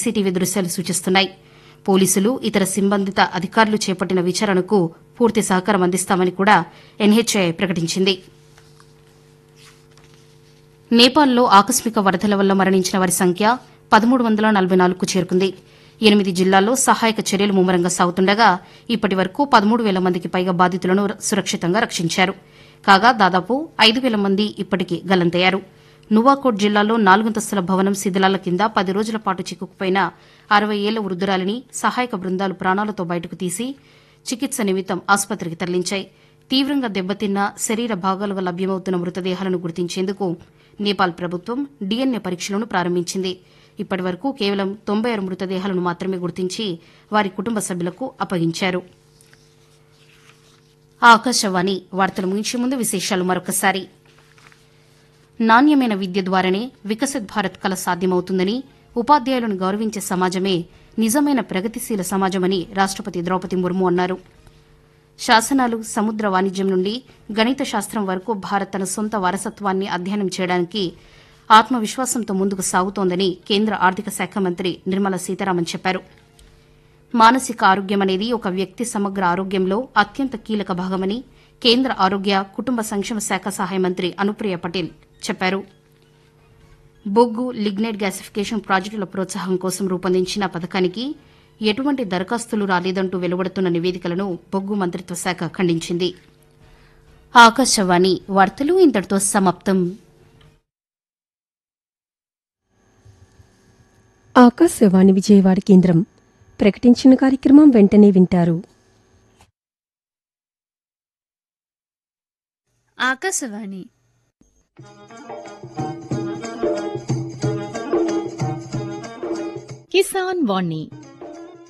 CCTV దృశ్యాలు సూచిస్తున్నాయి పోలీసులు ఇతర సంబంధిత అధికారులు చేపట్టిన విచారణకు పూర్తి సహకారం అందిస్తామని కూడా ఎన్హెచ్ఐ ప్రకటించింది నేపాల్లో ఆకస్మిక వరదల వల్ల మరణించిన వారి సంఖ్య పదమూడు వందల నలభై నాలుగుకు చేరుకుంది ఎనిమిది జిల్లాల్లో సహాయక చర్యలు ముమ్మరంగా సాగుతుండగా ఇప్పటి వరకు పదమూడు వేల మందికి పైగా బాధితులను సురక్షితంగా రక్షించారు కాగా దాదాపు ఐదు వేల మంది ఇప్పటికీ గల్లంతయ్యారు నువాకోట్ జిల్లాలో నాలుగంతస్తుల భవనం శిథిలాల కింద పది రోజుల పాటు చిక్కుకుపోయిన అరవై ఏళ్ల వృద్దురాలిని సహాయక బృందాలు ప్రాణాలతో బయటకు తీసి చికిత్స నిమిత్తం ఆసుపత్రికి తరలించాయి తీవ్రంగా దెబ్బతిన్న శరీర భాగాలుగా లభ్యమవుతున్న మృతదేహాలను గుర్తించేందుకు నేపాల్ ప్రభుత్వం డీఎన్ఏ పరీక్షలను ప్రారంభించింది ఇప్పటి వరకు కేవలం తొంభై ఆరు మృతదేహాలను మాత్రమే గుర్తించి వారి కుటుంబ సభ్యులకు అప్పగించారు ఆకాశవాణి వార్తలు ముగించే ముందు విశేషాలు మరొకసారి నాణ్యమైన విద్య ద్వారానే వికసిత్ భారత్ కల సాధ్యమవుతుందని ఉపాధ్యాయులను గౌరవించే సమాజమే నిజమైన ప్రగతిశీల సమాజమని రాష్టపతి ద్రౌపది ముర్ము అన్నారు శాసనాలు సముద్ర వాణిజ్యం నుండి గణిత శాస్త్రం వరకు భారత్ తన సొంత వారసత్వాన్ని అధ్యయనం చేయడానికి ఆత్మవిశ్వాసంతో ముందుకు సాగుతోందని కేంద్ర ఆర్థిక శాఖ మంత్రి నిర్మలా సీతారామన్ చెప్పారు మానసిక ఆరోగ్యం అనేది ఒక వ్యక్తి సమగ్ర ఆరోగ్యంలో అత్యంత కీలక భాగమని కేంద్ర ఆరోగ్య కుటుంబ సంక్షేమ శాఖ సహాయ మంత్రి అనుప్రియ పటేల్ చెప్పారు బొగ్గు లిగ్నైట్ గ్యాసిఫికేషన్ ప్రాజెక్టుల ప్రోత్సాహం కోసం రూపొందించిన పథకానికి ఎటువంటి దరఖాస్తులు రాలేదంటూ వెలువడుతున్న నివేదికలను బొగ్గు మంత్రిత్వ శాఖ ఖండించింది ఆకాశవాణి వార్తలు ఇంతటితో సమాప్తం ఆకాశవాణి విజయవాడ కేంద్రం ప్రకటించిన కార్యక్రమం వెంటనే వింటారు ఆకాశవాణి కిసాన్ వాణి